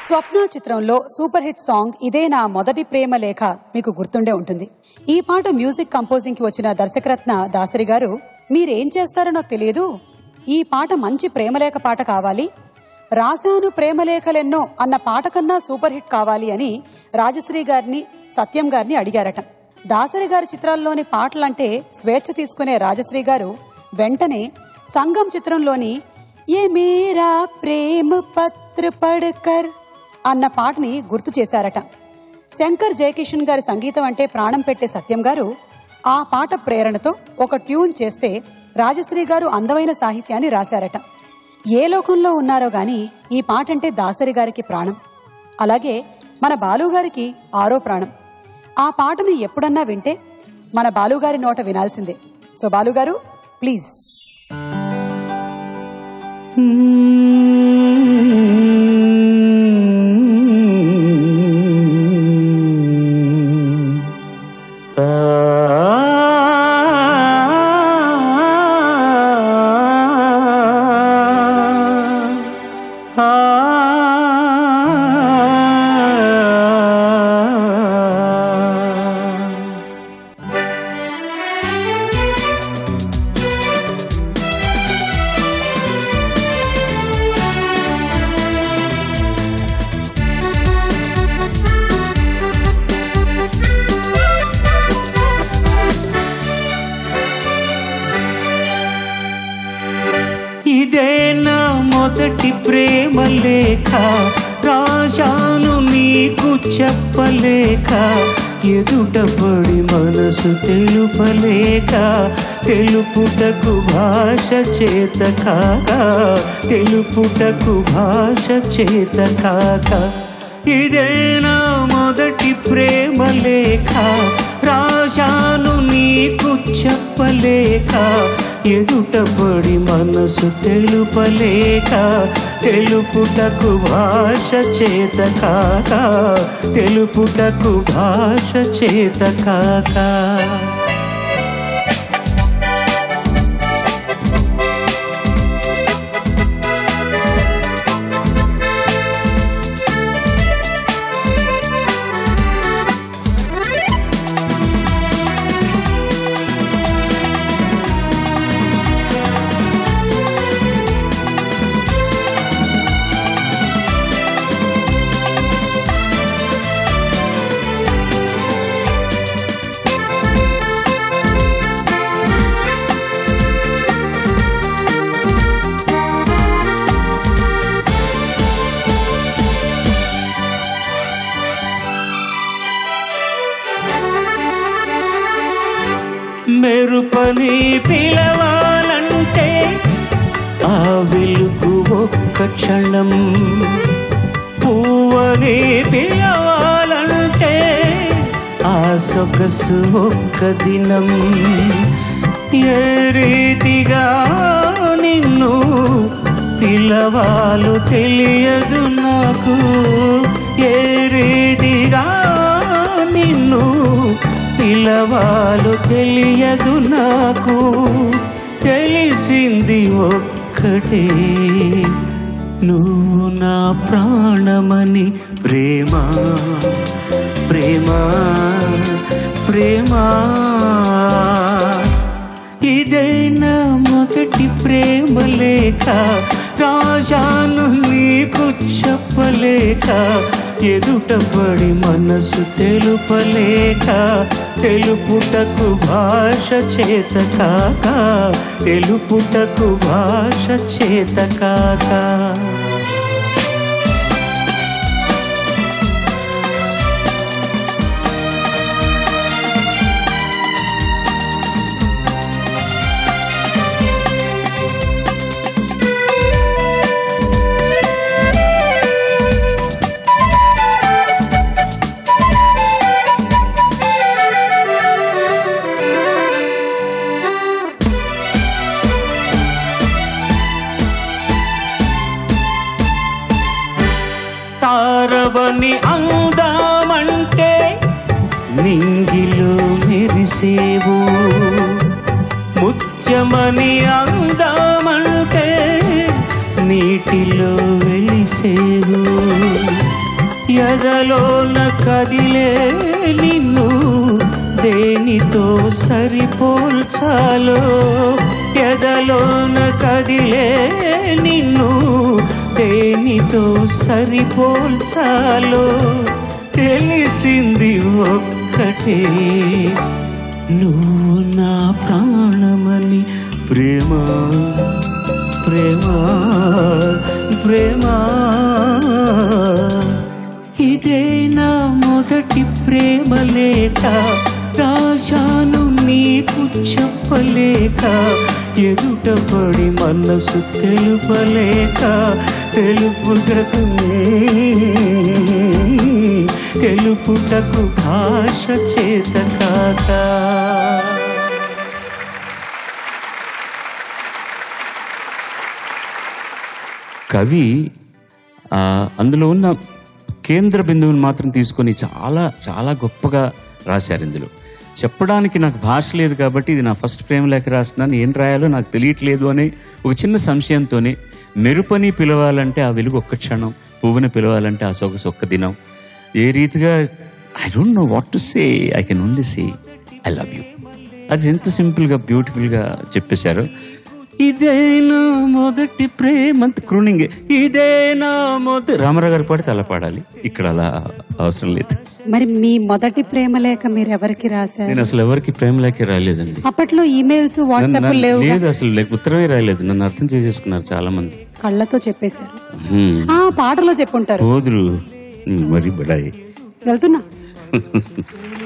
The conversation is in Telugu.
స్వప్న చిత్రంలో సూపర్ హిట్ సాంగ్ ఇదే నా మొదటి ప్రేమ లేఖ మీకు గుర్తుండే ఉంటుంది ఈ పాట మ్యూజిక్ కంపోజింగ్ కి వచ్చిన దర్శకరత్న దాసరి గారు మీరేం చేస్తారో నాకు తెలియదు ఈ పాట మంచి ప్రేమలేఖ పాట కావాలి రాశాను ప్రేమలేఖలెన్నో అన్న పాట కన్నా సూపర్ హిట్ కావాలి అని రాజశ్రీ గారిని సత్యం గారిని అడిగారట దాసరి గారి చిత్రాల్లోని పాటలంటే స్వేచ్ఛ తీసుకునే రాజశ్రీ గారు వెంటనే సంగం చిత్రంలోని ఏ మేరా ప్రేమ పత్ర పడకర్ అన్న పాటని గుర్తు చేశారట శంకర్ జయకిషన్ గారి సంగీతం అంటే ప్రాణం పెట్టే సత్యం గారు ఆ పాట ప్రేరణతో ఒక ట్యూన్ చేస్తే రాజశ్రీ గారు అందమైన సాహిత్యాన్ని రాశారట ఏ లోకంలో ఉన్నారో గాని ఈ పాట అంటే దాసరి గారికి ప్రాణం అలాగే మన బాలుగారికి ఆరో ప్రాణం ఆ పాటను ఎప్పుడన్నా వింటే మన బాలుగారి నోట వినాల్సిందే సో బాలుగారు ప్లీజ్ ఇదే నా మొదటి ప్రేమ లేఖ రాశాను నీకు చెప్పలేక ఎదుటపడి మనసు తెలుపలేక తెలుపుటకు భాష చేత కాక తెలుపుటకు భాష చేత కాక ఇదే నా మొదటి ప్రేమ లేఖ రాశాను నీకు చెప్పలేక ఎదుటపడి మనసు తెలుపలేక తెలుపుటకు భాష చేత కాక తెలుపుటకు భాష చేత కాక మెరుపని పిలవాలంటే ఆ వెలుగు ఒక్క క్షణం పువ్వని పిలవాలంటే ఆ సొగసు ఒక్క దినం ఏ రీతిగా నిన్ను పిలవాలో తెలియదు నాకు ఏ రీతిగా నిన్ను పిలవాలో తెలియదు నాకు తెలిసింది ఒక్కటే నువ్వు నా ప్రాణమని ప్రేమ ప్రేమ ప్రేమ ఇదే నా మొదటి ప్రేమ లేఖ రాశాను నీకు చెప్పలేక ఎదుటపడి మనసు తెలుపలేక తెలుపుటకు భాష చేత కాక తెలుపుటకు భాష చేత కాక తారవని అందామంటే నింగిలో మెరిసేవు ముత్యమని అందామంటే నీటిలో వెలిసేవు ఎదలోన కదిలే నిన్ను దేనితో సరిపోల్చాలో ఎదలోన కదిలే నిన్ను దేనితో సరిపోల్చాలో తెలిసింది ఒక్కటే నువ్వు నా ప్రాణమని ప్రేమ ప్రేమ ప్రేమ ఇదే నా మొదటి ప్రేమ లేక రాశాను నీకు చెప్పలేక ఎదుట పడి మనసు తెలుపలేక తెలుపుటకు తెలుపుటకు భాష చేత కాక కవి ఆ, అందులో ఉన్న కేంద్ర బిందువుని మాత్రం తీసుకొని చాలా చాలా గొప్పగా రాశారు ఇందులో చెప్పడానికి నాకు భాష లేదు కాబట్టి ఇది నా ఫస్ట్ ప్రేమ లేఖ రాస్తున్నాను ఏం రాయాలో నాకు తెలియట్లేదు అనే ఒక చిన్న సంశయంతోనే మెరుపని పిలవాలంటే ఆ వెలుగు ఒక్క క్షణం పువ్వుని పిలవాలంటే ఆ సొగసు ఒక్క దినం ఏ రీతిగా I don't know what to say I can only say I love you అది ఎంత సింపుల్గా బ్యూటిఫుల్గా చెప్పేశారు ఇదేనా మొదటి ప్రేమ అంత క్రూనింగ్ ఇదేనా మొదటి రామారావు గారు పాడితే అలా పాడాలి ఇక్కడ అలా అవసరం లేదు మరి మీ మొదటి ప్రేమ లేఖ మీరు ఎవరికి రాశారు నేను అసలు ఎవరికి ప్రేమ లేకే రాలేదండి అప్పట్లో ఈమెయిల్స్ వాట్సాప్ నన్ను- లేవు లేదు అసలు లేక ఉత్తరమే రాలేదు నన్ను అర్థం చేసేసుకున్నారు చాలా మంది కళ్ళతో చెప్పేశారు హ్మ్. ఆ పాటలో చెప్పుంటారు సోదరు మరి బడాయి వెళ్తున్నా